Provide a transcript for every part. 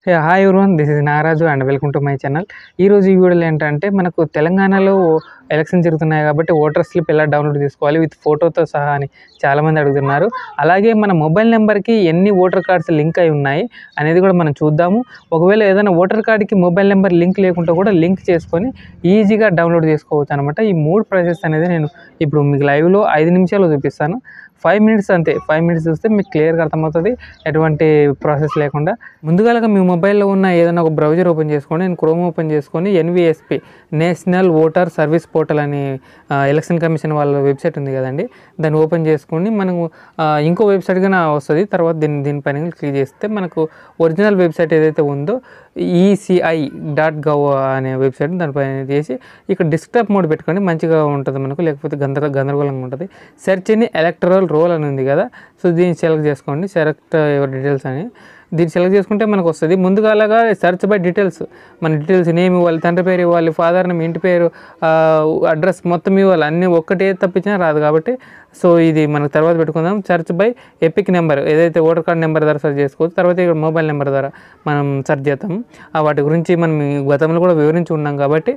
hey hi everyone this is Nagaraju and welcome to my channel ఈరోజు ఈ వీడియోలో ఏంటంటే మనకు తెలంగాణలో ఎలక్షన్ జరుగుతున్నాయి కాబట్టి ఓటర్ స్లిప్ ఎలా డౌన్లోడ్ చేసుకోవాలి విత్ ఫోటోతో సహా అని చాలామంది అడుగుతున్నారు అలాగే మన మొబైల్ నెంబర్కి ఎన్ని ఓటర్ కార్డ్స్ లింక్ అయి ఉన్నాయి అనేది కూడా మనం చూద్దాము ఒకవేళ ఏదైనా ఓటర్ కార్డ్కి మొబైల్ నెంబర్ లింక్ లేకుంటే కూడా లింక్ చేసుకొని ఈజీగా డౌన్లోడ్ చేసుకోవచ్చు అనమాట ఈ మూడు ప్రాసెస్ అనేది నేను ఇప్పుడు మీకు లైవ్లో ఐదు నిమిషాలు చూపిస్తాను ఫైవ్ మినిట్స్ అంతే ఫైవ్ మినిట్స్ చూస్తే మీకు క్లియర్గా అర్థమవుతుంది ఎటువంటి ప్రాసెస్ లేకుండా ముందుగా మీ మొబైల్లో ఉన్న ఏదైనా ఒక బ్రౌజర్ ఓపెన్ చేసుకొని నేను క్రోమ్ ఓపెన్ చేసుకొని NVSP national voter service portal అని ఆ, ఎలక్షన్ కమిషన్ వాళ్ళ వెబ్సైట్ ఉంది కదండి దాన్ని ఓపెన్ చేసుకొని మనము ఆ, ఇంకో వెబ్సైట్గా వస్తుంది తర్వాత దీన్ని దీనిపైన క్లిక్ చేస్తే మనకు ఒరిజినల్ వెబ్సైట్ ఏదైతే ఉందో ఈసిఐ డాట్ గవ్ అనే వెబ్సైట్ దానిపైన చేసి ఇక్కడ డిస్క్టాప్ మోడ్ పెట్టుకోండి మంచిగా ఉంటుంది మనకు లేకపోతే గందర గందరగోళంగా ఉంటుంది సెర్చ్ ఇన్ ఎలక్ట్రల్ రోల్ అని ఉంది కదా సో దీన్ని సెలెక్ట్ చేసుకోండి సెలెక్ట్ యువర్ డీటెయిల్స్ అని దీన్ని సెలెక్ట్ చేసుకుంటే మనకు వస్తుంది ముందుగా అలాగా సెర్చ్ బై డీటెయిల్స్ మన డీటెయిల్స్ నేమ్ ఇవ్వాలి తండ్రి పేరు ఇవ్వాలి ఫాదర్ నేమ్ ఇంటి పేరు అడ్రస్ మొత్తం ఇవ్వాలి అన్నీ ఒక్కటే తప్పించినా రాదు కాబట్టి సో ఇది మనకు తర్వాత పెట్టుకుందాం సెర్చ్ బై ఎపిక్ నెంబర్ ఏదైతే ఓటర్ కార్డ్ నెంబర్ ద్వారా సెర్చ్ చేసుకోవచ్చు తర్వాత ఇక్కడ మొబైల్ నెంబర్ ద్వారా మనం సెర్చ్ చేద్దాం ఆ వాటి గురించి మనం ఈ గతంలో కూడా వివరించి ఉన్నాం కాబట్టి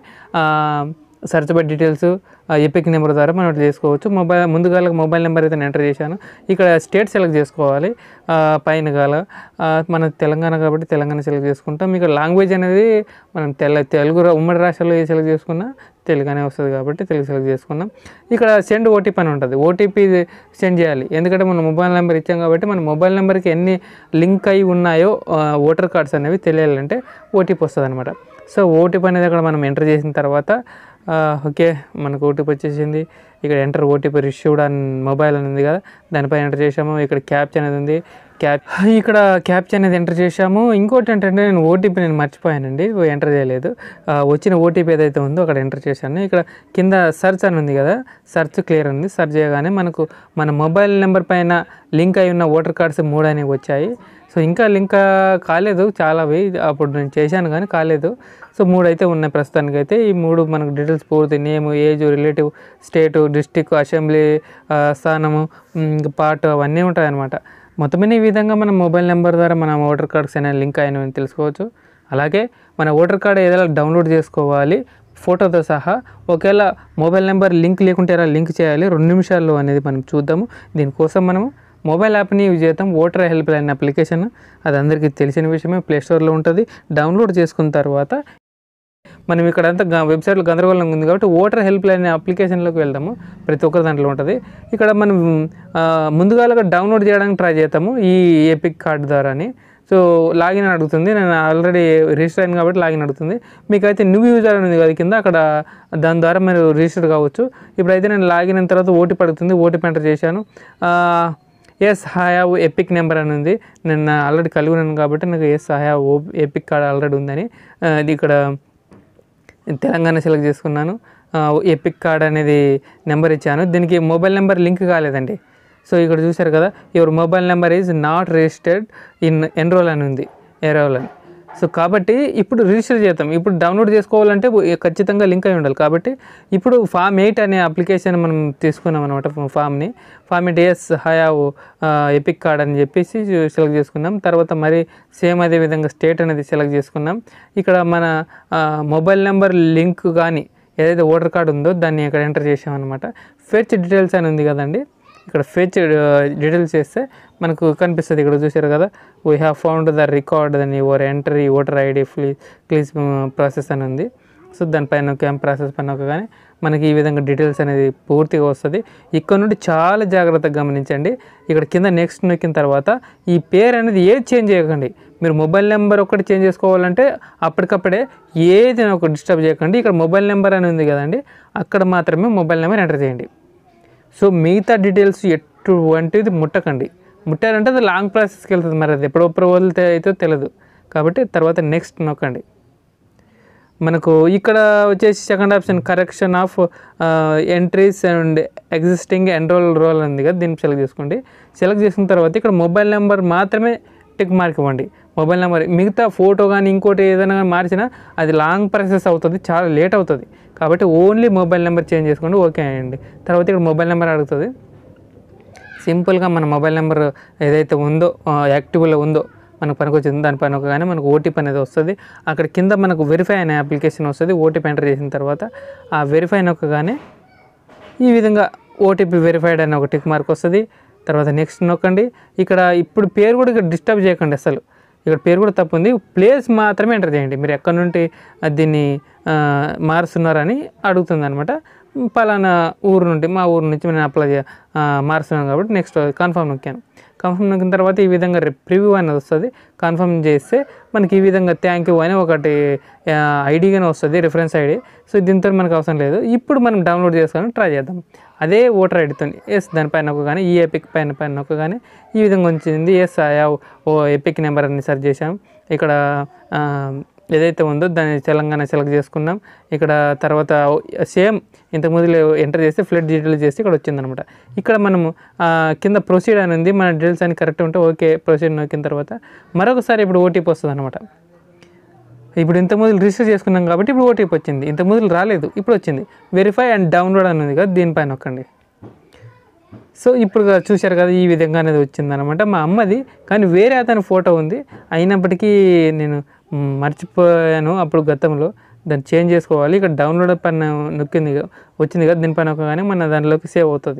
search by details EPIC number ద్వారా మనం ఇట్లా చేసుకోవచ్చు మొబైల్ ముందుగా మొబైల్ నెంబర్ అయితే నేను ఎంటర్ చేశాను ఇక్కడ స్టేట్ సెలెక్ట్ చేసుకోవాలి ఆ, పైన గాల ఆ, మన తెలంగాణ కాబట్టి తెలంగాణ సెలెక్ట్ చేసుకుంటాం ఇక్కడ లాంగ్వేజ్ అనేది మనం తెల తెలుగు రా- ఉమ్మడి రాష్ట్రాల్లో ఏ సెలెక్ట్ చేసుకున్నా తెలుగు అనే వస్తుంది కాబట్టి తెలుగు సెలెక్ట్ చేసుకున్నాం ఇక్కడ సెండ్ ఓటీపీ అని ఉంటుంది ఓటీపీ సెండ్ చేయాలి ఎందుకంటే మన మొబైల్ నెంబర్ ఇచ్చాం కాబట్టి మన మొబైల్ నెంబర్కి ఎన్ని లింక్ అయి ఉన్నాయో ఓటర్ కార్డ్స్ అనేవి తెలియాలంటే ఓటీపీ వస్తుంది అనమాట సో ఓటీపీ అనేది అక్కడ మనం ఎంటర్ చేసిన తర్వాత ఆ, ఓకే మనకు ఓటీపీ వచ్చేసింది ఇక్కడ ఎంటర్ ఓటీపీ రిసీవ్డ్ అని మొబైల్ అని ఉంది కదా దానిపైన ఎంటర్ చేసాము ఇక్కడ క్యాప్చ్ అనేది ఉంది క్యాప్ ఇక్కడ క్యాప్చ్ అనేది ఎంటర్ చేసాము ఇంకోటి ఏంటంటే నేను ఓటీపీ నేను మర్చిపోయానండి ఎంటర్ చేయలేదు ఆ, వచ్చిన ఓటీపీ ఏదైతే ఉందో అక్కడ ఎంటర్ చేశాను ఇక్కడ కింద సెర్చ్ అని ఉంది కదా సెర్చ్ క్లియర్ ఉంది సెర్చ్ చేయగానే మనకు మన మొబైల్ నెంబర్ పైన లింక్ అయి ఉన్న ఓటర్ కార్డ్స్ మూడు అనేవి వచ్చాయి సో ఇంకా లింక్ కాలేదు చాలావి అప్పుడు నేను చేశాను కానీ కాలేదు సో మూడు అయితే ఉన్నాయి ప్రస్తుతానికి అయితే ఈ మూడు మనకు డీటెయిల్స్ పూర్తి name age relative state district assembly ఆ, స్థానము పార్ట్ అవన్నీ ఉంటాయి అన్నమాట మొత్తమైన ఈ విధంగా మన మొబైల్ నెంబర్ ద్వారా మన ఓటర్ కార్డ్స్ అయినా లింక్ అయినవి తెలుసుకోవచ్చు అలాగే మన ఓటర్ కార్డ్ ఏదైనా డౌన్లోడ్ చేసుకోవాలి ఫోటోతో సహా ఒకవేళ మొబైల్ నెంబర్ లింక్ లేకుంటే ఎలా లింక్ చేయాలి రెండు నిమిషాల్లో అనేది మనం చూద్దాము దీనికోసం మనము మొబైల్ యాప్ని యూజ్ చేద్దాం ఓటర్ హెల్ప్ లైన్ అప్లికేషన్ అది అందరికీ తెలిసిన విషయమే ప్లే స్టోర్లో ఉంటుంది డౌన్లోడ్ చేసుకున్న తర్వాత మనం ఇక్కడ అంతా గా- వెబ్సైట్లో గందరగోళంగా ఉంది కాబట్టి ఓటర్ హెల్ప్ లైన్ అప్లికేషన్లోకి వెళ్దాము ప్రతి ఒక్కరి దాంట్లో ఉంటుంది ఇక్కడ మనం ఆ, ముందుగా డౌన్లోడ్ చేయడానికి ట్రై చేద్దాము ఈ ఏపిక్ కార్డ్ ద్వారాని సో లాగిన్ అని అడుగుతుంది నేను ఆల్రెడీ రిజిస్టర్ అయింది కాబట్టి లాగిన్ అడుగుతుంది మీకైతే న్యూ యూజర్ అని ఉంది కదా కింద అక్కడ దాని ద్వారా మీరు రిజిస్టర్ కావచ్చు ఇప్పుడైతే నేను లాగిన్ అయిన తర్వాత ఓటీపీ అడుగుతుంది ఓటీపీ ఎంటర్ చేశాను ఎస్ హాయావ్ ఎపిక్ నెంబర్ అని ఉంది నేను ఆల్రెడీ కలిగి ఉన్నాను కాబట్టి నాకు yes I have EPIC card already ఉందని ఆ, ఇది ఇక్కడ తెలంగాణ సెలెక్ట్ చేసుకున్నాను ఆ, ఎపిక్ కార్డ్ అనేది నెంబర్ ఇచ్చాను దీనికి మొబైల్ నెంబర్ లింక్ కాలేదండి సో ఇక్కడ చూశారు కదా your mobile number is not registered in enroll అని ఉంది ఎన్రోల్ అని సో కాబట్టి ఇప్పుడు రిజిస్టర్ చేద్దాం ఇప్పుడు డౌన్లోడ్ చేసుకోవాలంటే ఖచ్చితంగా లింక్ అయి ఉండాలి కాబట్టి ఇప్పుడు ఫామ్ ఎయిట్ అనే అప్లికేషన్ మనం తీసుకున్నాం అనమాట ఫామ్ని form eight yes I have EPIC card అని చెప్పేసి సెలెక్ట్ చేసుకున్నాం తర్వాత మరి సేమ్ అదే విధంగా స్టేట్ అనేది సెలెక్ట్ చేసుకున్నాం ఇక్కడ మన ఆ, మొబైల్ నెంబర్ లింక్ కానీ ఏదైతే ఓటర్ కార్డు ఉందో దాన్ని ఇక్కడ ఎంటర్ చేసామన్నమాట ఫెచ్ డీటెయిల్స్ అని ఉంది కదండి ఇక్కడ ఫెచ్ డీటెయిల్స్ చేస్తే మనకు కనిపిస్తుంది ఇక్కడ చూసారు కదా we have found the record అని ఓవర్ ఎంట్రీ ఓటర్ ఐడి ఫ్లీ ప్లీజ్ ప్రాసెస్ అని ఉంది సో దానిపైన క్యాంప్ ప్రాసెస్ పైన కానీ మనకి ఈ విధంగా డీటెయిల్స్ అనేది పూర్తిగా వస్తుంది ఇక్కడ నుండి చాలా జాగ్రత్తగా గమనించండి ఇక్కడ కింద నెక్స్ట్ నొక్కిన తర్వాత ఈ పేరు అనేది ఏది చేంజ్ చేయకండి మీరు మొబైల్ నెంబర్ ఒకటి చేంజ్ చేసుకోవాలంటే అప్పటికప్పుడే ఏది ఒక డిస్టర్బ్ చేయకండి ఇక్కడ మొబైల్ నెంబర్ అని ఉంది కదండి అక్కడ మాత్రమే మొబైల్ నెంబర్ ఎంటర్ చేయండి సో మిగతా డీటెయిల్స్ ఎటువంటిది ముట్టకండి ముట్టారంటే అది లాంగ్ ప్రాసెస్కి వెళ్తుంది మరి అది ఎప్పుడు అప్రూవల్ అయితే తెలియదు కాబట్టి తర్వాత నెక్స్ట్ నొక్కండి మనకు ఇక్కడ వచ్చేసి second option correction of entries and existing enroll roll ఉంది కదా దీన్ని సెలెక్ట్ చేసుకోండి సెలెక్ట్ చేసుకున్న తర్వాత ఇక్కడ మొబైల్ నెంబర్ మాత్రమే టిక్ మార్క్ ఇవ్వండి మొబైల్ నెంబర్ మిగతా ఫోటో కానీ ఇంకోటి ఏదైనా కానీ మార్చినా అది లాంగ్ ప్రాసెస్ అవుతుంది చాలా లేట్ అవుతుంది కాబట్టి ఓన్లీ మొబైల్ నెంబర్ చేంజ్ చేసుకోండి ఓకే అండి తర్వాత ఇక్కడ మొబైల్ నెంబర్ అడుగుతుంది సింపుల్గా మన మొబైల్ నెంబర్ ఏదైతే ఉందో యాక్టివ్లో ఉందో మనకు పనికి వచ్చింది దానిపైన నొక్కగానే మనకు ఓటీపీ అనేది వస్తుంది అక్కడ కింద మనకు వెరిఫై అనే అప్లికేషన్ వస్తుంది ఓటీపీ ఎంటర్ చేసిన తర్వాత ఆ వెరిఫై నొక్కగానే ఈ విధంగా ఓటీపీ వెరిఫైడ్ అనే ఒక టిక్ మార్క్ వస్తుంది తర్వాత నెక్స్ట్ నొక్కండి ఇక్కడ ఇప్పుడు పేరు కూడా ఇక్కడ డిస్టర్బ్ చేయకండి అసలు ఇక్కడ పేరు కూడా తప్పు ఉంది ప్లేస్ మాత్రమే ఎంటర్ చేయండి మీరు ఎక్కడి నుండి ఆ, దీన్ని ఆ, మారుస్తున్నారని అడుగుతుంది అనమాట పలానా ఊరు నుండి మా ఊరు నుంచి నేను అప్లై చే ఆ, మారుస్తున్నాను కాబట్టి నెక్స్ట్ కన్ఫర్మ్ నొక్కాను కన్ఫర్మ్ నొక్కిన తర్వాత ఈ విధంగా ప్రివ్యూ అనేది వస్తుంది కన్ఫర్మ్ చేస్తే మనకి ఈ విధంగా థ్యాంక్ యూ అని ఒకటి ఐడిగానే వస్తుంది రిఫరెన్స్ ఐడి సో దీంతో మనకు అవసరం లేదు ఇప్పుడు మనం డౌన్లోడ్ చేసుకొని ట్రై చేద్దాం అదే ఓటర్ ఐడితో ఎస్ దానిపైన నొక్కగానే ఈ ఎపిక్ పైన పైన నొక్కగానే ఈ విధంగా వచ్చింది ఎస్ ఐ హావ్ ఓ ఎపిక్ నెంబర్ అని సెర్చ్ చేసాం ఇక్కడ ఆ, ఏదైతే ఉందో దాన్ని తెలంగాణ సెలెక్ట్ చేసుకున్నాం ఇక్కడ తర్వాత సేమ్ ఇంతకుముందు ఎంటర్ చేస్తే ఫ్లడ్ డీటెయిల్స్ చేస్తే ఇక్కడ వచ్చిందనమాట ఇక్కడ మనము ఆ, కింద ప్రొసీడ్ అని ఉంది మన డీటెయిల్స్ అన్ని కరెక్ట్ ఉంటే ఓకే ప్రొసీడ్ నొక్కిన తర్వాత మరొకసారి ఇప్పుడు ఓటీపీ వస్తుంది అనమాట ఇప్పుడు ఇంతకుముందు రిజిస్టర్ చేసుకున్నాం కాబట్టి ఇప్పుడు ఓటీపీ వచ్చింది ఇంతకుముందు రాలేదు ఇప్పుడు వచ్చింది వెరిఫై అండ్ డౌన్లోడ్ అని ఉంది కదా దీనిపైన నొక్కండి సో ఇప్పుడు గా- చూశారు కదా ఈ విధంగా అనేది వచ్చిందనమాట మా అమ్మది కానీ వేరే అతని ఫోటో ఉంది అయినప్పటికీ నేను మ్, మర్చిపోయాను అప్పుడు గతంలో దాన్ని చేంజ్ చేసుకోవాలి ఇక్కడ డౌన్లోడ్ పైన నొక్కింది కదా- వచ్చింది కదా దీనిపైన నొక్కగానే మన దానిలోకి సేవ్ అవుతుంది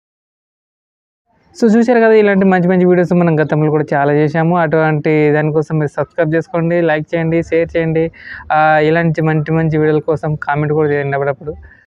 సో చూశారు కదా ఇలాంటి మంచి మంచి వీడియోస్ మనం గతంలో కూడా చాలా చేశాము అటువంటి దానికోసం మీరు సబ్స్క్రైబ్ చేసుకోండి లైక్ చేయండి షేర్ చేయండి ఆ, ఇలాంటి మంచి మంచి వీడియోల కోసం కామెంట్ కూడా చేయండి అప్పుడప్పుడు